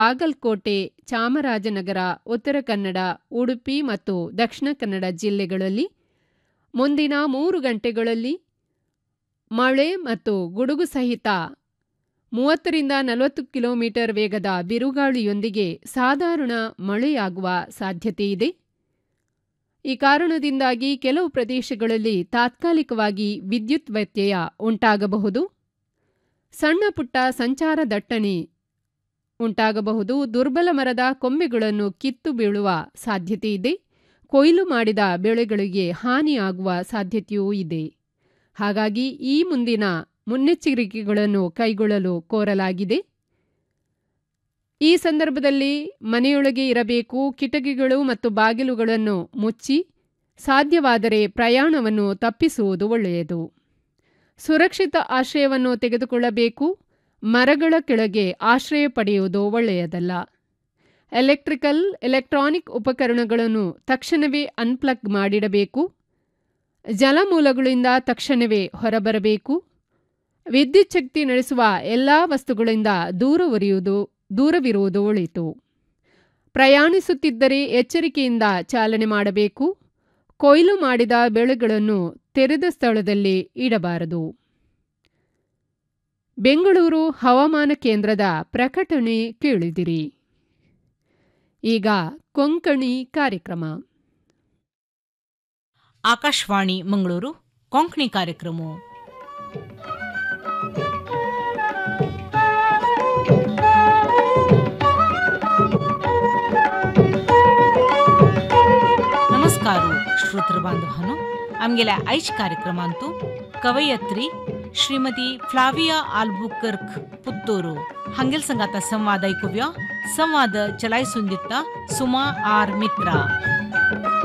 ಬಾಗಲಕೋಟೆ ಚಾಮರಾಜನಗರ ಉತ್ತರ ಕನ್ನಡ ಉಡುಪಿ ಮತ್ತು ದಕ್ಷಿಣ ಕನ್ನಡ ಜಿಲ್ಲೆಗಳಲ್ಲಿ ಮುಂದಿನ ಮೂರು ಗಂಟೆಗಳಲ್ಲಿ ಮಳೆ ಮತ್ತು ಗುಡುಗು ಸಹಿತ ಮೂವತ್ತರಿಂದ ನಲವತ್ತು ಕಿಲೋಮೀಟರ್ ವೇಗದ ಬಿರುಗಾಳಿಯೊಂದಿಗೆ ಸಾಧಾರಣ ಮಳೆಯಾಗುವ ಸಾಧ್ಯತೆಯಿದೆ ಈ ಕಾರಣದಿಂದಾಗಿ ಕೆಲವು ಪ್ರದೇಶಗಳಲ್ಲಿ ತಾತ್ಕಾಲಿಕವಾಗಿ ವಿದ್ಯುತ್ ವ್ಯತ್ಯಯ ಉಂಟಾಗಬಹುದು ಸಣ್ಣ ಪುಟ್ಟ ಸಂಚಾರ ದಟ್ಟಣೆ ಉಂಟಾಗಬಹುದು ದುರ್ಬಲ ಮರದ ಕೊಂಬೆಗಳನ್ನು ಕಿತ್ತು ಬೀಳುವ ಸಾಧ್ಯತೆಯಿದೆ ಕೊಯ್ಲು ಮಾಡಿದ ಬೆಳೆಗಳಿಗೆ ಹಾನಿಯಾಗುವ ಸಾಧ್ಯತೆಯೂ ಇದೆ ಹಾಗಾಗಿ ಈ ಮುಂದಿನ ಮುನ್ನೆಚ್ಚರಿಕೆಗಳನ್ನು ಕೈಗೊಳ್ಳಲು ಕೋರಲಾಗಿದೆ ಈ ಸಂದರ್ಭದಲ್ಲಿ ಮನೆಯೊಳಗೆ ಇರಬೇಕು ಕಿಟಕಿಗಳು ಮತ್ತು ಬಾಗಿಲುಗಳನ್ನು ಮುಚ್ಚಿ ಸಾಧ್ಯವಾದರೆ ಪ್ರಯಾಣವನ್ನು ತಪ್ಪಿಸುವುದು ಒಳ್ಳೆಯದು ಸುರಕ್ಷಿತ ಆಶ್ರಯವನ್ನು ತೆಗೆದುಕೊಳ್ಳಬೇಕು ಮರಗಳ ಕೆಳಗೆ ಆಶ್ರಯ ಪಡೆಯುವುದು ಒಳ್ಳೆಯದಲ್ಲ ಎಲೆಕ್ಟ್ರಿಕಲ್ ಎಲೆಕ್ಟ್ರಾನಿಕ್ ಉಪಕರಣಗಳನ್ನು ತಕ್ಷಣವೇ ಅನ್ಪ್ಲಗ್ ಮಾಡಿಡಬೇಕು ಜಲಮೂಲಗಳಿಂದ ತಕ್ಷಣವೇ ಹೊರಬರಬೇಕು ವಿದ್ಯುತ್ ಶಕ್ತಿ ನಡೆಸುವ ಎಲ್ಲ ವಸ್ತುಗಳಿಂದ ದೂರ ಉರಿಯುವುದು ದೂರವಿರುವುದು ಒಳಿತು ಪ್ರಯಾಣಿಸುತ್ತಿದ್ದರೆ ಎಚ್ಚರಿಕೆಯಿಂದ ಚಾಲನೆ ಮಾಡಬೇಕು ಕೊಯ್ಲು ಮಾಡಿದ ಬೆಳೆಗಳನ್ನು ತೆರೆದ ಸ್ಥಳದಲ್ಲಿ ಇಡಬಾರದು ಬೆಂಗಳೂರು ಹವಾಮಾನ ಕೇಂದ್ರದ ಪ್ರಕಟಣೆ ಕೇಳಿದಿರಿ ಈಗ ಕೊಂಕಣಿ ಕಾರ್ಯಕ್ರಮ ಆಕಾಶವಾಣಿ ಮಂಗಳೂರು ಕೊಂಕಣಿ ಕಾರ್ಯಕ್ರಮ ನಮಸ್ಕಾರ ಶ್ರೋತೃ ಬಾಂಧವನು ಆಮ್ಗೆಲ ಐಚ್ ಕಾರ್ಯಕ್ರಮ ಅಂತೂ ಕವಯತ್ರಿ ಶ್ರೀಮತಿ ಫ್ಲಾವಿಯಾ ಆಲ್ಬುಕರ್ಕ್ ಪುತ್ತೂರು ಹಂಗೆಲ್ ಸಂಗಾತ ಸಂವಾದ ಐಕುವ್ಯ ಸಂವಾದ ಚಲಾಯಿಸುಂದಿತ್ತ ಸುಮಾ ಆರ್ ಮಿತ್ರ